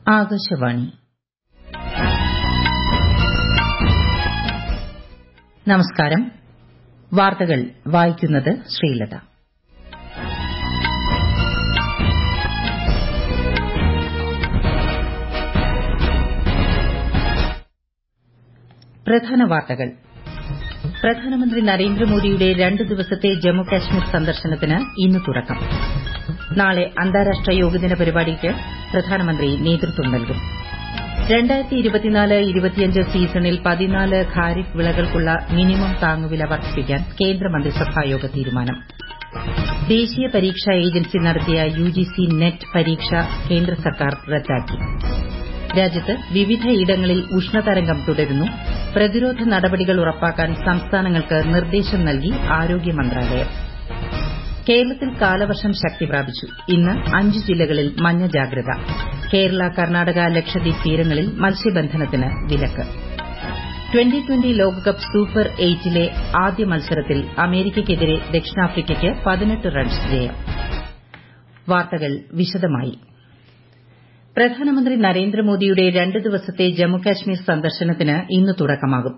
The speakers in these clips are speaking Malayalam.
ആകാശവാണി നമസ്കാരം വാർത്തകൾ വായിക്കുന്നത് ശ്രീലത പ്രധാന വാർത്തകൾ പ്രധാനമന്ത്രി നരേന്ദ്രമോദിയുടെ രണ്ട് ദിവസത്തെ ജമ്മു കാശ്മീർ സന്ദർശനത്തിന് ഇന്ന് തുടക്കം നാളെ അന്താരാഷ്ട്ര യോഗദിന പരിപാടിക്ക് പ്രധാനമന്ത്രി നേതൃത്വം നൽകും സീസണിൽ പതിനാല് ഖാരിഫ് വിളകൾക്കുള്ള മിനിമം താങ്ങുവില വർദ്ധിപ്പിക്കാൻ കേന്ദ്രമന്ത്രിസഭായോഗ തീരുമാനം ദേശീയ പരീക്ഷാ ഏജൻസി നടത്തിയ യുജിസി നെറ്റ് പരീക്ഷ കേന്ദ്ര സർക്കാർ റദ്ദാക്കി രാജ്യത്ത് വിവിധയിടങ്ങളിൽ ഉഷ്ണതരംഗം തുടരുന്നു പ്രതിരോധ നടപടികൾ ഉറപ്പാക്കാൻ സംസ്ഥാനങ്ങൾക്ക് നിർദ്ദേശം നൽകി ആരോഗ്യ മന്ത്രാലയം കേരളത്തിൽ കാലവർഷം ശക്തി പ്രാപിച്ചു ഇന്ന് അഞ്ച് ജില്ലകളിൽ മഞ്ഞ ജാഗ്രത കേരള കർണാടക ലക്ഷദ്വീപ് തീരങ്ങളിൽ മത്സ്യബന്ധനത്തിന് വിലക്ക് ട്വന്റി ട്വന്റി ലോകകപ്പ് സൂപ്പർ എയ്റ്റിലെ ആദ്യ മത്സരത്തിൽ അമേരിക്കയ്ക്കെതിരെ ദക്ഷിണാഫ്രിക്കയ്ക്ക് പതിനെട്ട് റൺസ് ജയം വാർത്തകൾ വിശദമായി പ്രധാനമന്ത്രി നരേന്ദ്രമോദിയുടെ രണ്ട് ദിവസത്തെ ജമ്മുകാശ്മീർ സന്ദർശനത്തിന് ഇന്ന് തുടക്കമാകും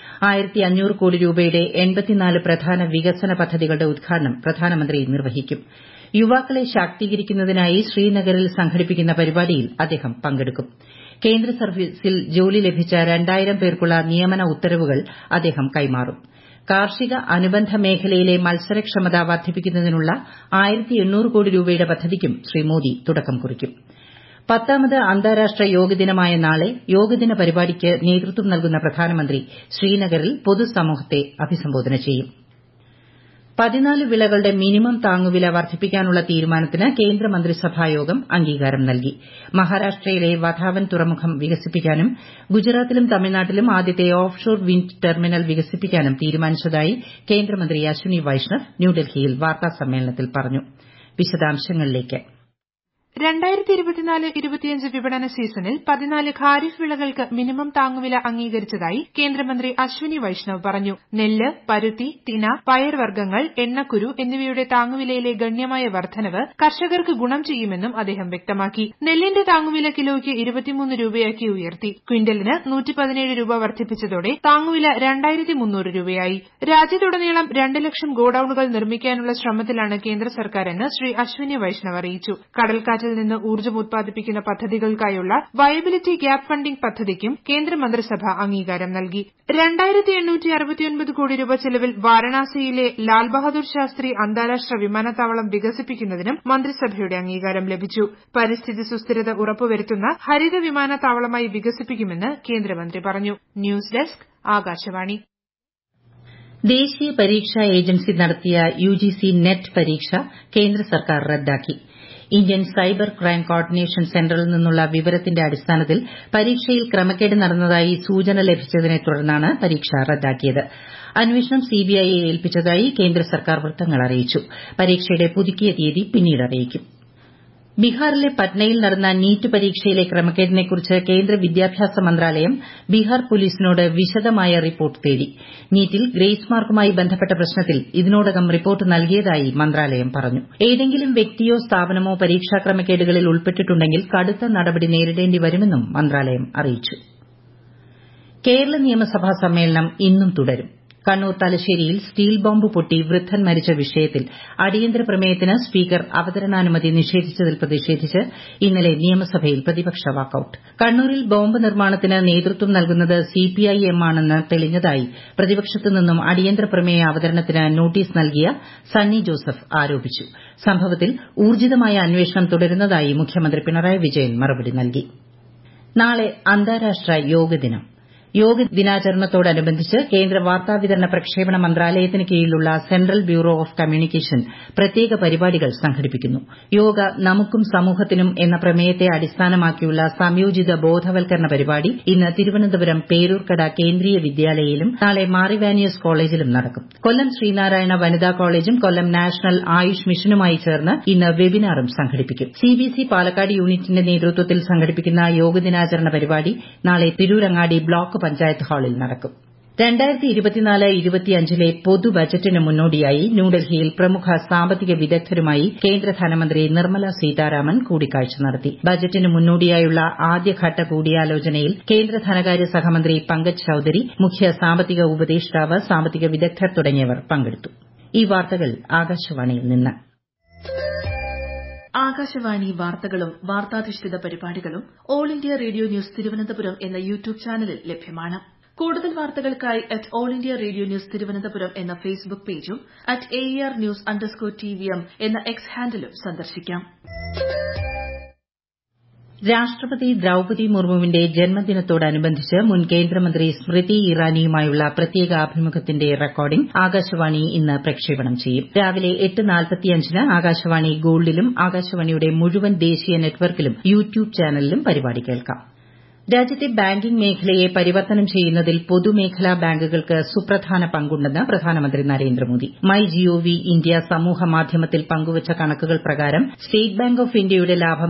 കോടി രൂപയുടെ പ്രധാന വികസന പദ്ധതികളുടെ ഉദ്ഘാടനം പ്രധാനമന്ത്രി നിർവഹിക്കും യുവാക്കളെ ശാക്തീകരിക്കുന്നതിനായി ശ്രീനഗറിൽ സംഘടിപ്പിക്കുന്ന പരിപാടിയിൽ അദ്ദേഹം പങ്കെടുക്കും കേന്ദ്ര സർവീസിൽ ജോലി ലഭിച്ച രണ്ടായിരം പേർക്കുള്ള നിയമന ഉത്തരവുകൾ അദ്ദേഹം കൈമാറും കാർഷിക അനുബന്ധ മേഖലയിലെ മത്സരക്ഷമത വർദ്ധിപ്പിക്കുന്നതിനുള്ള കോടി രൂപയുടെ പദ്ധതിക്കും ശ്രീ മോദി തുടക്കം കുറിക്കും പത്താമത് അന്താരാഷ്ട്ര യോഗ ദിനമായ നാളെ യോഗദിന പരിപാടിക്ക് നേതൃത്വം നൽകുന്ന പ്രധാനമന്ത്രി ശ്രീനഗറിൽ പൊതുസമൂഹത്തെ അഭിസംബോധന ചെയ്യും പതിനാല് വിളകളുടെ മിനിമം താങ്ങുവില വർദ്ധിപ്പിക്കാനുള്ള തീരുമാനത്തിന് കേന്ദ്രമന്ത്രിസഭായോഗം അംഗീകാരം നൽകി മഹാരാഷ്ട്രയിലെ വധാവൻ തുറമുഖം വികസിപ്പിക്കാനും ഗുജറാത്തിലും തമിഴ്നാട്ടിലും ആദ്യത്തെ ഓഫ് ഷോർ വിൻഡ് ടെർമിനൽ വികസിപ്പിക്കാനും തീരുമാനിച്ചതായി കേന്ദ്രമന്ത്രി അശ്വിനി വൈഷ്ണവ് ന്യൂഡൽഹിയിൽ വാർത്താസമ്മേളനത്തിൽ പറഞ്ഞു വിശദാംശങ്ങളിലേക്ക് രണ്ടായിരത്തി ഇരുപത്തിനാല് ഇരുപത്തിയഞ്ച് വിപണന സീസണിൽ പതിനാല് ഖാരിഫ് വിളകൾക്ക് മിനിമം താങ്ങുവില അംഗീകരിച്ചതായി കേന്ദ്രമന്ത്രി അശ്വിനി വൈഷ്ണവ് പറഞ്ഞു നെല്ല് പരുത്തി തിന പയർവർഗ്ഗങ്ങൾ എണ്ണക്കുരു എന്നിവയുടെ താങ്ങുവിലയിലെ ഗണ്യമായ വർദ്ധനവ് കർഷകർക്ക് ഗുണം ചെയ്യുമെന്നും അദ്ദേഹം വ്യക്തമാക്കി നെല്ലിന്റെ താങ്ങുവില കിലോയ്ക്ക് ഇരുപത്തിമൂന്ന് രൂപയാക്കി ഉയർത്തി ക്വിന്റലിന് നൂറ്റിപ്പതിനേഴ് രൂപ വർദ്ധിപ്പിച്ചതോടെ താങ്ങുവില രണ്ടായിരത്തി മുന്നൂറ് രൂപയായി രാജ്യത്തുടനീളം രണ്ട് ലക്ഷം ഗോഡൌണുകൾ നിർമ്മിക്കാനുള്ള ശ്രമത്തിലാണ് കേന്ദ്ര സർക്കാരെന്ന് ശ്രീ അശ്വിനി വൈഷ്ണവ് അറിയിച്ചു കടൽക്കാറ്റ് കാറ്റിൽ നിന്ന് ഊർജ്ജം ഉത്പാദിപ്പിക്കുന്ന പദ്ധതികൾക്കായുള്ള വയബിലിറ്റി ഗ്യാപ് ഫണ്ടിംഗ് പദ്ധതിക്കും കേന്ദ്രമന്ത്രിസഭ അംഗീകാരം നൽകി രണ്ടായിരത്തി എണ്ണൂറ്റി അറുപത്തിയൊൻപത് കോടി രൂപ ചെലവിൽ വാരണാസിയിലെ ലാൽ ബഹാദൂർ ശാസ്ത്രി അന്താരാഷ്ട്ര വിമാനത്താവളം വികസിപ്പിക്കുന്നതിനും മന്ത്രിസഭയുടെ അംഗീകാരം ലഭിച്ചു പരിസ്ഥിതി സുസ്ഥിരത ഉറപ്പുവരുത്തുന്ന ഹരിത വിമാനത്താവളമായി വികസിപ്പിക്കുമെന്ന് കേന്ദ്രമന്ത്രി പറഞ്ഞു ന്യൂസ് ഡെസ്ക് ആകാശവാണി ദേശീയ പരീക്ഷാ ഏജൻസി നടത്തിയ യുജിസി നെറ്റ് പരീക്ഷ കേന്ദ്ര സർക്കാർ റദ്ദാക്കി ഇന്ത്യൻ സൈബർ ക്രൈം കോർഡിനേഷൻ സെന്ററിൽ നിന്നുള്ള വിവരത്തിന്റെ അടിസ്ഥാനത്തിൽ പരീക്ഷയിൽ ക്രമക്കേട് നടന്നതായി സൂചന ലഭിച്ചതിനെ തുടർന്നാണ് പരീക്ഷ റദ്ദാക്കിയത് അന്വേഷണം സിബിഐയെ ഏൽപ്പിച്ചതായി കേന്ദ്ര സർക്കാർ വൃത്തങ്ങൾ അറിയിച്ചു പരീക്ഷയുടെ പുതുക്കിയ തീയതി പിന്നീട് അറിയിക്കും ബീഹാറിലെ പട്നയിൽ നടന്ന നീറ്റ് പരീക്ഷയിലെ ക്രമക്കേടിനെക്കുറിച്ച് കേന്ദ്ര വിദ്യാഭ്യാസ മന്ത്രാലയം ബീഹാർ പോലീസിനോട് വിശദമായ റിപ്പോർട്ട് തേടി നീറ്റിൽ ഗ്രേസ് മാർക്കുമായി ബന്ധപ്പെട്ട പ്രശ്നത്തിൽ ഇതിനോടകം റിപ്പോർട്ട് നൽകിയതായി മന്ത്രാലയം പറഞ്ഞു ഏതെങ്കിലും വ്യക്തിയോ സ്ഥാപനമോ പരീക്ഷാ ക്രമക്കേടുകളിൽ ഉൾപ്പെട്ടിട്ടുണ്ടെങ്കിൽ കടുത്ത നടപടി നേരിടേണ്ടി വരുമെന്നും മന്ത്രാലയം അറിയിച്ചു കേരള നിയമസഭാ സമ്മേളനം ഇന്നും തുടരും കണ്ണൂർ തലശ്ശേരിയിൽ സ്റ്റീൽ ബോംബ് പൊട്ടി വൃദ്ധൻ മരിച്ച വിഷയത്തിൽ അടിയന്തര പ്രമേയത്തിന് സ്പീക്കർ അവതരണാനുമതി നിഷേധിച്ചതിൽ പ്രതിഷേധിച്ച് ഇന്നലെ നിയമസഭയിൽ പ്രതിപക്ഷ വാക്കൌട്ട് കണ്ണൂരിൽ ബോംബ് നിർമ്മാണത്തിന് നേതൃത്വം നൽകുന്നത് സിപിഐഎം ആണെന്ന് തെളിഞ്ഞതായി പ്രതിപക്ഷത്തു നിന്നും അടിയന്തര പ്രമേയ അവതരണത്തിന് നോട്ടീസ് നൽകിയ സണ്ണി ജോസഫ് ആരോപിച്ചു സംഭവത്തിൽ ഊർജ്ജിതമായ അന്വേഷണം തുടരുന്നതായി മുഖ്യമന്ത്രി പിണറായി വിജയൻ മറുപടി നൽകി നാളെ അന്താരാഷ്ട്ര യോഗ ദിനം യോഗ ദിനാചരണത്തോടനുബന്ധിച്ച് കേന്ദ്ര വാർത്താവിതരണ പ്രക്ഷേപണ മന്ത്രാലയത്തിന് കീഴിലുള്ള സെൻട്രൽ ബ്യൂറോ ഓഫ് കമ്മ്യൂണിക്കേഷൻ പ്രത്യേക പരിപാടികൾ സംഘടിപ്പിക്കുന്നു യോഗ നമുക്കും സമൂഹത്തിനും എന്ന പ്രമേയത്തെ അടിസ്ഥാനമാക്കിയുള്ള സംയോജിത ബോധവൽക്കരണ പരിപാടി ഇന്ന് തിരുവനന്തപുരം പേരൂർക്കട കേന്ദ്രീയ വിദ്യാലയയിലും നാളെ മാറിവാനിയസ് കോളേജിലും നടക്കും കൊല്ലം ശ്രീനാരായണ വനിതാ കോളേജും കൊല്ലം നാഷണൽ ആയുഷ് മിഷനുമായി ചേർന്ന് ഇന്ന് വെബിനാറും സംഘടിപ്പിക്കും സിബിഎസ്ഇ പാലക്കാട് യൂണിറ്റിന്റെ നേതൃത്വത്തിൽ സംഘടിപ്പിക്കുന്ന യോഗ ദിനാചരണ പരിപാടി നാളെ തിരൂരങ്ങാടി ബ്ലോക്ക് പഞ്ചായത്ത് ഹാളിൽ നടക്കും ലെ പൊതു ബജറ്റിന് മുന്നോടിയായി ന്യൂഡൽഹിയിൽ പ്രമുഖ സാമ്പത്തിക വിദഗ്ധരുമായി കേന്ദ്ര ധനമന്ത്രി നിർമ്മല സീതാരാമൻ കൂടിക്കാഴ്ച നടത്തി ബജറ്റിന് മുന്നോടിയായുള്ള ആദ്യഘട്ട കൂടിയാലോചനയിൽ കേന്ദ്ര ധനകാര്യ സഹമന്ത്രി പങ്കജ് ചൌധരി മുഖ്യ സാമ്പത്തിക ഉപദേഷ്ടാവ് സാമ്പത്തിക വിദഗ്ധർ തുടങ്ങിയവർ പങ്കെടുത്തു ഈ വാർത്തകൾ ആകാശവാണിയിൽ നിന്ന് ആകാശവാണി വാർത്തകളും വാർത്താധിഷ്ഠിത പരിപാടികളും all India radio news Thiruvananthapuram എന്ന യൂട്യൂബ് ചാനലിൽ ലഭ്യമാണ് കൂടുതൽ വാർത്തകൾക്കായി at all India radio news Thiruvananthapuram എന്ന ഫേസ്ബുക്ക് പേജും at A R news underscore T V M എന്ന എക്സ് ഹാൻഡിലും സന്ദർശിക്കാം രാഷ്ട്രപതി ദ്രൌപതി മുർമുവിന്റെ ജന്മദിനത്തോടനുബന്ധിച്ച് മുൻ കേന്ദ്രമന്ത്രി സ്മൃതി ഇറാനിയുമായുള്ള പ്രത്യേക അഭിമുഖത്തിന്റെ റെക്കോർഡിംഗ് ആകാശവാണി ഇന്ന് പ്രക്ഷേപണം ചെയ്യും രാവിലെ എട്ട് നാൽപ്പത്തിയഞ്ചിന് ആകാശവാണി ഗോൾഡിലും ആകാശവാണിയുടെ മുഴുവൻ ദേശീയ നെറ്റ്വർക്കിലും യൂട്യൂബ് ചാനലിലും പരിപാടി കേൾക്കാം രാജ്യത്തെ ബാങ്കിംഗ് മേഖലയെ പരിവർത്തനം ചെയ്യുന്നതിൽ പൊതുമേഖലാ ബാങ്കുകൾക്ക് സുപ്രധാന പങ്കുണ്ടെന്ന് പ്രധാനമന്ത്രി നരേന്ദ്രമോദി മൈ ജിഒവി ഇന്ത്യ സമൂഹ മാധ്യമത്തിൽ പങ്കുവച്ച കണക്കുകൾ പ്രകാരം സ്റ്റേറ്റ് ബാങ്ക് ഓഫ് ഇന്ത്യയുടെ ലാഭം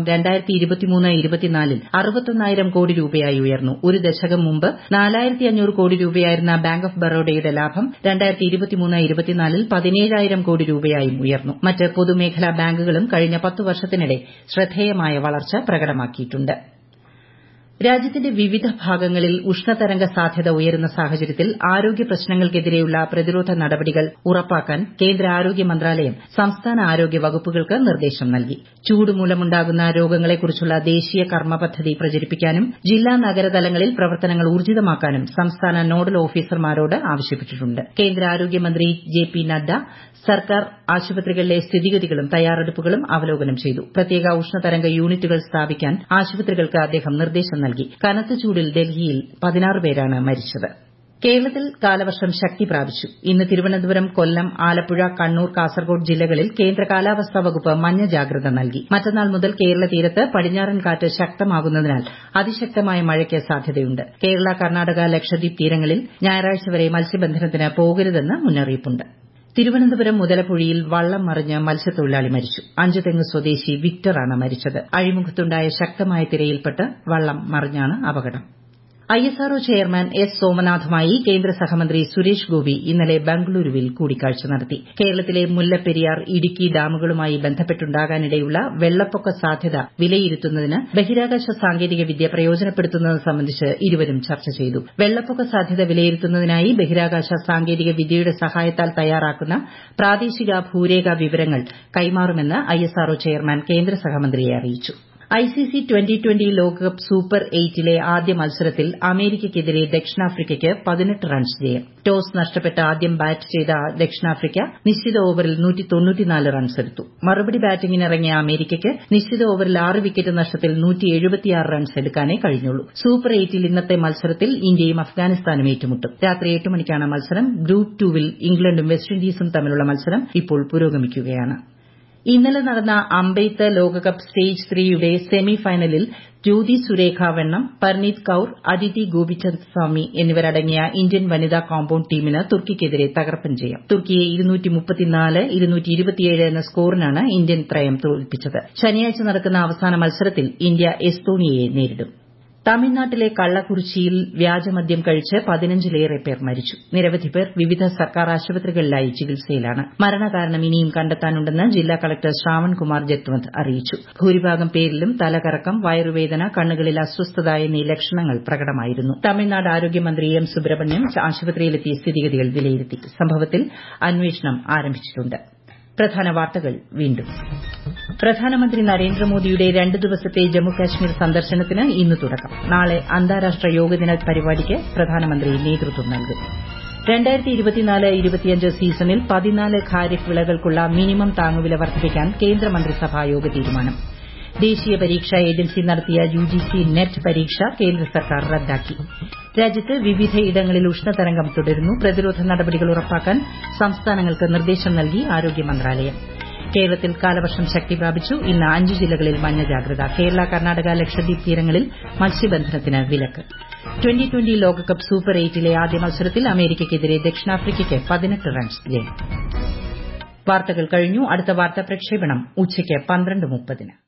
ൽ അറുപത്തൊന്നായിരം കോടി രൂപയായി ഉയർന്നു ഒരു ദശകം മുമ്പ് നാലായിരത്തി അഞ്ഞൂറ് കോടി രൂപയായിരുന്ന ബാങ്ക് ഓഫ് ബറോഡയുടെ ലാഭം ൽ പതിനേഴായിരം കോടി രൂപയായും ഉയർന്നു മറ്റ് പൊതുമേഖലാ ബാങ്കുകളും കഴിഞ്ഞ പത്ത് വർഷത്തിനിടെ ശ്രദ്ധേയമായ വളർച്ച പ്രകടമാക്കിയിട്ടുണ്ട് രാജ്യത്തിന്റെ വിവിധ ഭാഗങ്ങളിൽ ഉഷ്ണതരംഗ സാധ്യത ഉയരുന്ന സാഹചര്യത്തിൽ ആരോഗ്യ പ്രശ്നങ്ങൾക്കെതിരെയുള്ള പ്രതിരോധ നടപടികൾ ഉറപ്പാക്കാൻ കേന്ദ്ര ആരോഗ്യ മന്ത്രാലയം സംസ്ഥാന ആരോഗ്യ വകുപ്പുകൾക്ക് നിർദ്ദേശം നൽകി ചൂട് മൂലമുണ്ടാകുന്ന രോഗങ്ങളെക്കുറിച്ചുള്ള ദേശീയ കർമ്മ പദ്ധതി പ്രചരിപ്പിക്കാനും ജില്ലാ നഗരതലങ്ങളിൽ പ്രവർത്തനങ്ങൾ ഊർജിതമാക്കാനും സംസ്ഥാന നോഡൽ ഓഫീസർമാരോട് ആവശ്യപ്പെട്ടിട്ടുണ്ട് കേന്ദ്ര ആരോഗ്യമന്ത്രി ജെ പി നദ്ദ സർക്കാർ ആശുപത്രികളിലെ സ്ഥിതിഗതികളും തയ്യാറെടുപ്പുകളും അവലോകനം ചെയ്തു പ്രത്യേക ഉഷ്ണതരംഗ യൂണിറ്റുകൾ സ്ഥാപിക്കാൻ ആശുപത്രികൾക്ക് അദ്ദേഹം നിർദ്ദേശം നൽകി കനത്ത ചൂടിൽ ഡൽഹിയിൽ പതിനാറ് പേരാണ് മരിച്ചത് കേരളത്തിൽ കാലവർഷം ശക്തി പ്രാപിച്ചു ഇന്ന് തിരുവനന്തപുരം കൊല്ലം ആലപ്പുഴ കണ്ണൂർ കാസർഗോഡ് ജില്ലകളിൽ കേന്ദ്ര കാലാവസ്ഥാ വകുപ്പ് മഞ്ഞ ജാഗ്രത നൽകി മറ്റന്നാൾ മുതൽ കേരള തീരത്ത് പടിഞ്ഞാറൻ കാറ്റ് ശക്തമാകുന്നതിനാൽ അതിശക്തമായ മഴയ്ക്ക് സാധ്യതയുണ്ട് കേരള കർണാടക ലക്ഷദ്വീപ് തീരങ്ങളിൽ ഞായറാഴ്ച വരെ മത്സ്യബന്ധനത്തിന് പോകരുതെന്ന് മുന്നറിയിപ്പുണ്ട് തിരുവനന്തപുരം മുതലപ്പുഴയിൽ വള്ളം മറിഞ്ഞ് മത്സ്യത്തൊഴിലാളി മരിച്ചു അഞ്ചുതെങ്ങ് സ്വദേശി വിക്ടറാണ് മരിച്ചത് അഴിമുഖത്തുണ്ടായ ശക്തമായ തിരയിൽപ്പെട്ട് വള്ളം മറിഞ്ഞാണ് അപകടം ഐഎസ്ആർഒ ചെയർമാൻ എസ് സോമനാഥുമായി കേന്ദ്ര സഹമന്ത്രി സുരേഷ് ഗോപി ഇന്നലെ ബംഗളൂരുവിൽ കൂടിക്കാഴ്ച നടത്തി കേരളത്തിലെ മുല്ലപ്പെരിയാർ ഇടുക്കി ഡാമുകളുമായി ബന്ധപ്പെട്ടുണ്ടാകാനിടയുള്ള വെള്ളപ്പൊക്ക സാധ്യത വിലയിരുത്തുന്നതിന് ബഹിരാകാശ സാങ്കേതിക വിദ്യ പ്രയോജനപ്പെടുത്തുന്നത് സംബന്ധിച്ച് ഇരുവരും ചർച്ച ചെയ്തു വെള്ളപ്പൊക്ക സാധ്യത വിലയിരുത്തുന്നതിനായി ബഹിരാകാശ സാങ്കേതിക വിദ്യയുടെ സഹായത്താൽ തയ്യാറാക്കുന്ന പ്രാദേശിക ഭൂരേഖ വിവരങ്ങൾ കൈമാറുമെന്ന് ഐഎസ്ആർഒ ചെയർമാൻ കേന്ദ്ര സഹമന്ത്രിയെ അറിയിച്ചു ഐസിസി ട്വന്റി ട്വന്റി ലോകകപ്പ് സൂപ്പർ എയ്റ്റിലെ ആദ്യ മത്സരത്തിൽ അമേരിക്കയ്ക്കെതിരെ ദക്ഷിണാഫ്രിക്കയ്ക്ക് പതിനെട്ട് റൺസ് ജയം ടോസ് നഷ്ടപ്പെട്ട് ആദ്യം ബാറ്റ് ചെയ്ത ദക്ഷിണാഫ്രിക്ക നിശ്ചിത ഓവറിൽ റൺസെടുത്തു മറുപടി ബാറ്റിംഗിനിറങ്ങിയ അമേരിക്കയ്ക്ക് നിശ്ചിത ഓവറിൽ ആറ് വിക്കറ്റ് നഷ്ടത്തിൽ റൺസ് എടുക്കാനേ കഴിഞ്ഞുള്ളൂ സൂപ്പർ എയ്റ്റിൽ ഇന്നത്തെ മത്സരത്തിൽ ഇന്ത്യയും അഫ്ഗാനിസ്ഥാനും ഏറ്റുമുട്ടും രാത്രി എട്ട് മണിക്കാണ് മത്സരം ഗ്രൂപ്പ് ടൂവിൽ ഇംഗ്ലണ്ടും വെസ്റ്റ് ഇൻഡീസും തമ്മിലുള്ള മത്സരം ഇപ്പോൾ പുരോഗമിക്കുകയാണ് ഇന്നലെ നടന്ന അമ്പെയ്ത്ത് ലോകകപ്പ് സ്റ്റേജ് ത്രീയുടെ സെമി ഫൈനലിൽ ജ്യോതി സുരേഖ വെണ്ണം പർനീത് കൌർ അദിതി ഗോപിചന്ദ് സ്വാമി എന്നിവരടങ്ങിയ ഇന്ത്യൻ വനിതാ കോമ്പൌണ്ട് ടീമിന് തുർക്കിക്കെതിരെ തകർപ്പൻ ജയം തുർക്കിയെ എന്ന സ്കോറിനാണ് ഇന്ത്യൻ ത്രയം തോൽപ്പിച്ചത് ശനിയാഴ്ച നടക്കുന്ന അവസാന മത്സരത്തിൽ ഇന്ത്യ എസ്തോണിയയെ നേരിടും തമിഴ്നാട്ടിലെ കള്ളക്കുറിച്ചിയിൽ വ്യാജമദ്യം കഴിച്ച് പതിനഞ്ചിലേറെ പേർ മരിച്ചു നിരവധി പേർ വിവിധ സർക്കാർ ആശുപത്രികളിലായി ചികിത്സയിലാണ് മരണകാരണം ഇനിയും കണ്ടെത്താനുണ്ടെന്ന് ജില്ലാ കളക്ടർ ശ്രാവൺകുമാർ ജത്വന്ത് അറിയിച്ചു ഭൂരിഭാഗം പേരിലും തലകറക്കം വയറുവേദന കണ്ണുകളിൽ അസ്വസ്ഥത എന്നീ ലക്ഷണങ്ങൾ പ്രകടമായിരുന്നു തമിഴ്നാട് ആരോഗ്യമന്ത്രി എം സുബ്രഹ്മണ്യം ആശുപത്രിയിലെത്തി സ്ഥിതിഗതികൾ വിലയിരുത്തി സംഭവത്തിൽ അന്വേഷണം ആരംഭിച്ചിട്ടുണ്ട് പ്രധാന വാർത്തകൾ വീണ്ടും പ്രധാനമന്ത്രി നരേന്ദ്രമോദിയുടെ രണ്ട് ദിവസത്തെ ജമ്മുകാശ്മീർ സന്ദർശനത്തിന് ഇന്ന് തുടക്കം നാളെ അന്താരാഷ്ട്ര യോഗദിന പരിപാടിക്ക് പ്രധാനമന്ത്രി നേതൃത്വം നൽകും സീസണിൽ പതിനാല് ഖാരിഫ് വിളകൾക്കുള്ള മിനിമം താങ്ങുവില വർദ്ധിപ്പിക്കാൻ കേന്ദ്രമന്ത്രിസഭാ യോഗ തീരുമാനം ദേശീയ പരീക്ഷാ ഏജൻസി നടത്തിയ യുജിസി നെറ്റ് പരീക്ഷ കേന്ദ്ര സർക്കാർ റദ്ദാക്കി രാജ്യത്ത് വിവിധയിടങ്ങളിൽ ഉഷ്ണതരംഗം തുടരുന്നു പ്രതിരോധ നടപടികൾ ഉറപ്പാക്കാൻ സംസ്ഥാനങ്ങൾക്ക് നിർദ്ദേശം നൽകി ആരോഗ്യ മന്ത്രാലയം കേരളത്തിൽ കാലവർഷം ശക്തി പ്രാപിച്ചു ഇന്ന് അഞ്ച് ജില്ലകളിൽ മഞ്ഞ ജാഗ്രത കേരള കർണാടക ലക്ഷദ്വീപ് തീരങ്ങളിൽ മത്സ്യബന്ധനത്തിന് വിലക്ക് ട്വന്റി ട്വന്റി ലോകകപ്പ് സൂപ്പർ എയ്റ്റിലെ ആദ്യ മത്സരത്തിൽ അമേരിക്കയ്ക്കെതിരെ ദക്ഷിണാഫ്രിക്കയ്ക്ക് പതിനെട്ട് റൺസ് ജയം വാർത്തകൾ കഴിഞ്ഞു അടുത്ത വാർത്താ പ്രക്ഷേപണം ഉച്ചയ്ക്ക് പന്ത്രണ്ട് മുപ്പതിന്